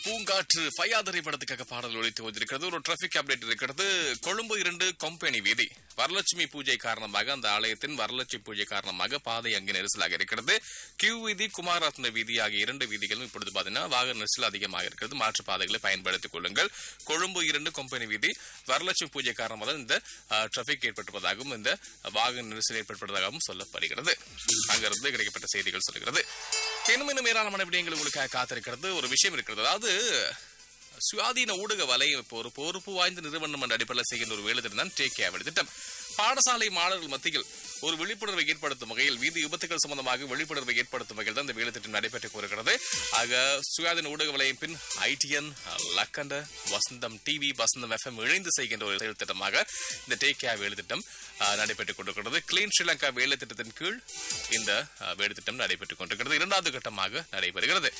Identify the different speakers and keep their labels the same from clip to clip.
Speaker 1: பூங்காற்று ஃபையாதரை படத்துக்காக பாடல் ஒழித்து வந்திருக்கிறது ஒரு டிராபிக் அப்டேட் இருக்கிறது கொழும்பு இரண்டு கொம்பெனி வீதி வரலட்சுமி பூஜை காரணமாக அந்த ஆலயத்தின் வரலட்சுமி பூஜை காரணமாக பாதை அங்கு நெரிசலாக இருக்கிறது கியூ வீதி குமாரத்ன வீதி ஆகிய இரண்டு வீதிகளும் இப்பொழுது பாத்தீங்கன்னா வாகன நெரிசல் அதிகமாக இருக்கிறது மாற்று பாதைகளை பயன்படுத்திக் கொள்ளுங்கள் கொழும்பு இரண்டு கொம்பெனி வீதி வரலட்சுமி பூஜை காரணமாக இந்த டிராபிக் ஏற்பட்டிருப்பதாகவும் இந்த வாகன நெரிசல் ஏற்பட்டிருப்பதாகவும் சொல்லப்படுகிறது அங்கிருந்து கிடைக்கப்பட்ட செய்திகள் சொல்கிறது இன்னும் இன்னும் ஏராளமான விடயங்கள் உங்களுக்காக காத்திருக்கிறது ஒரு விஷயம் இருக்கிறது அதாவது சுயாதீன ஊடக வலையம் இப்போ ஒரு பொறுப்பு வாய்ந்த நிறுவனம் என்ற அடிப்படையில் செய்கின்ற ஒரு வேலை திட்டம் தான் டேக் கேவல் திட்டம் பாடசாலை மாணவர்கள் மத்தியில் ஒரு விழிப்புணர்வை ஏற்படுத்தும் வகையில் வீதி விபத்துகள் சம்பந்தமாக விழிப்புணர்வை ஏற்படுத்தும் வகையில் தான் இந்த வேலை திட்டம் நடைபெற்று வருகிறது ஆக சுயாதீன ஊடக வலையமைப்பின் ITN Lakhanda Vasantham TV Vasantham FM இணைந்து செய்கின்ற ஒரு செயல் திட்டமாக இந்த டேக் கேர் வேலை திட்டம் அஹ், நடைபெற்றுக் கொண்டிருக்கிறது கிளீன் ஸ்ரீலங்கா வேலை திட்டத்தின் கீழ் இந்த அஹ், வேலை திட்டம் நடைபெற்றுக் கொண்டிருக்கிறது இரண்டாவது கட்டமாக நடைபெறுகிறது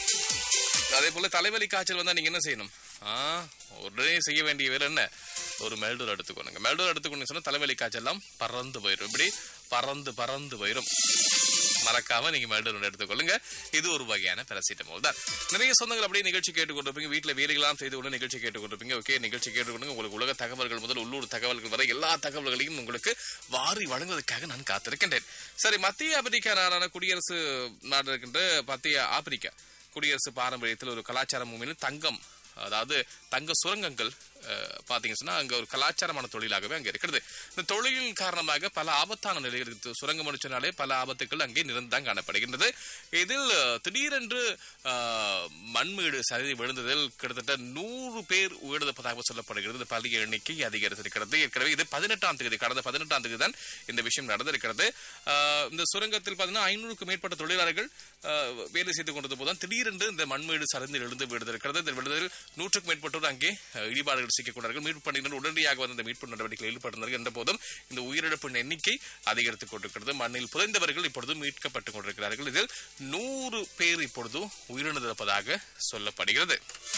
Speaker 1: அதே போல தலைவலி காய்ச்சல் வந்தா நீங்க என்ன செய்யணும் ஆ, உடனே செய்ய வேண்டிய வேலை என்ன ஒரு மெல்டூர் எடுத்துக்கணுங்க மெல்டூர் எடுத்துக்கணும் சொன்னா தலைவலி காய்ச்சல் எல்லாம் பறந்து போயிடும் இப்படி பறந்து பறந்து போயிடும் மறக்காம நீங்க மெல்டூர் எடுத்துக்கொள்ளுங்க இது ஒரு வகையான பேராசிட்டமால் தான் நிறைய சொந்தங்கள் அப்படியே நிகழ்ச்சி கேட்டுக்கொண்டிருப்பீங்க வீட்டுல வேலைகளாம் செய்து கொண்டு நிகழ்ச்சி கேட்டுக்கொண்டிருப்பீங்க ஓகே நிகழ்ச்சி கேட்டுக்கொண்டு உங்களுக்கு உலக தகவல்கள் முதல் உள்ளூர் தகவல்கள் வரை எல்லா தகவல்களையும் உங்களுக்கு வாரி வழங்குவதற்காக நான் காத்திருக்கின்றேன் சரி மத்திய ஆப்பிரிக்கா நாடான குடியரசு நாடு இருக்கின்ற மத்திய ஆப்பிரிக்கா குடியரசு பாரம்பரியத்தில் ஒரு கலாச்சார பூமியில் தங்கம் அதாவது தங்க சுரங்கங்கள் அஹ், பாத்தீங்கன்னு சொன்னா அங்க ஒரு கலாச்சாரமான தொழிலாகவே அங்க இருக்கிறது இந்த தொழிலின் காரணமாக பல ஆபத்தான நிலைகள் இருக்கு சுரங்கம் முடிச்சனாலே பல ஆபத்துக்கள் அங்கே நிறந்துதான் காணப்படுகின்றது இதில் அஹ், திடீரென்று அஹ், மண்மீடு சரிவு விழுந்ததில் கிட்டத்தட்ட நூறு பேர் உயிரிழப்பதாக சொல்லப்படுகிறது இந்த பள்ளி எண்ணிக்கை அதிகரித்திருக்கிறது ஏற்கனவே இது பதினெட்டாம் தேதி கடந்த பதினெட்டாம் தேதி தான் இந்த விஷயம் நடந்திருக்கிறது அஹ், இந்த சுரங்கத்தில் பார்த்தீங்கன்னா ஐநூறுக்கும் மேற்பட்ட தொழிலாளர்கள் அஹ், வேலை செய்து கொண்டது போதுதான் திடீரென்று இந்த மண்மீடு சரிந்து எழுந்து விழுந்திருக்கிறது இந்த விழுந்ததில் நூற்றுக்கும் மேற்பட்டோர் அங்கே அஹ், இடிபாடுகள் சிக்கிக்கொண்டார்கள் மீட்பு பணியினர் உடனடியாக வந்து இந்த மீட்பு நடவடிக்கையில் ஈடுபட்டிருந்தார்கள் என்ற போதும் இந்த உயிரிழப்பின் எண்ணிக்கை அதிகரித்துக் கொண்டிருக்கிறது மண்ணில் புதைந்தவர்கள் இப்பொழுது மீட்கப்பட்டுக் கொண்டிருக்கிறார்கள் இதில் நூறு பேர் இப்பொழுது உயிரிழந்திருப்பதாக சொல்லப்படுகிறது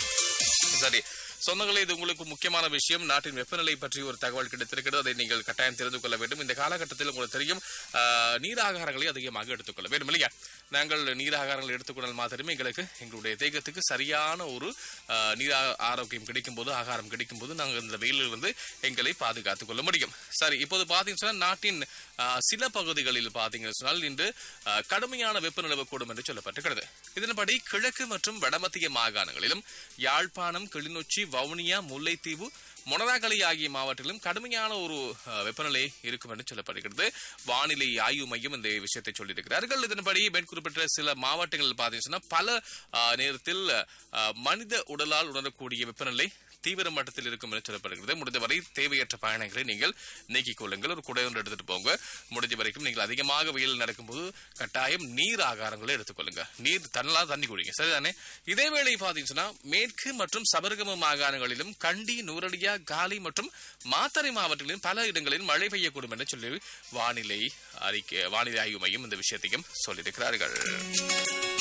Speaker 1: சரி சொந்தங்களே இது உங்களுக்கு முக்கியமான விஷயம் நாட்டின் வெப்பநிலை பற்றி ஒரு தகவல் கிடைத்திருக்கிறது அதை நீங்கள் கட்டாயம் தெரிந்து கொள்ள வேண்டும் இந்த காலகட்டத்தில் உங்களுக்கு தெரியும் ஆஹ், நீராகாரங்களை அதிகமாக எடுத்துக்கொள்ள வேண்டும் இல்லையா நாங்கள் நீராகாரங்களை எடுத்துக்கொண்டால் மாத்திரமே எங்களுக்கு எங்களுடைய தேகத்துக்கு சரியான ஒரு ஆஹ், நீர் ஆ- ஆரோக்கியம் கிடைக்கும் போது ஆகாரம் கிடைக்கும் போது நாங்கள் இந்த வெயிலில் வந்து எங்களை பாதுகாத்துக் கொள்ள முடியும் சரி இப்போது பார்த்தீங்கன்னு சொன்னால் நாட்டின் ஆஹ், சில பகுதிகளில் பார்த்தீங்கன்னு சொன்னால் இன்று ஆஹ், கடுமையான வெப்ப நிலவக்கூடும் என்று சொல்லப்பட்டிருக்கிறது இதன்படி கிழக்கு மற்றும் வடமத்திய மாகாணங்களிலும் யாழ்ப்பாணம் கிளிநொச்சி வவுனியா முல்லைத்தீவு மொனராகலை ஆகிய மாவட்டங்களிலும் கடுமையான ஒரு அஹ், வெப்பநிலை இருக்கும் என்று சொல்லப்படுகிறது வானிலை ஆய்வு மையம் இந்த விஷயத்தை சொல்லியிருக்கிறார்கள் இதன்படி மேற்குறிப்பிட்ட சில மாவட்டங்களில் பார்த்தீங்கன்னா பல அஹ், நேரத்தில் அஹ், மனித உடலால் உணரக்கூடிய வெப்பநிலை தீவிர மட்டத்தில் இருக்கும் என்று சொல்லப்படுகிறது முடிந்தவரை தேவையற்ற பயணங்களை நீங்கள் நீக்கிக் கொள்ளுங்கள் ஒரு குடை ஒன்று எடுத்துட்டு போங்க முடிஞ்ச வரைக்கும் நீங்கள் அதிகமாக வெயில் நடக்கும்போது கட்டாயம் நீர் ஆகாரங்களை எடுத்துக்கொள்ளுங்க நீர் தண்ணலாம் தண்ணி குடிங்க சரிதானே இதே வேளை பார்த்தீங்கன்னா மேற்கு மற்றும் சபரகம மாகாணங்களிலும் கண்டி நூரடியா காலி மற்றும் மாத்தறை மாவட்டங்களிலும் பல இடங்களில் மழை பெய்யக்கூடும் என்று சொல்லி வானிலை அறிக்கை வானிலை ஆய்வு மையம் இந்த விஷயத்தையும் சொல்லியிருக்கிறார்கள்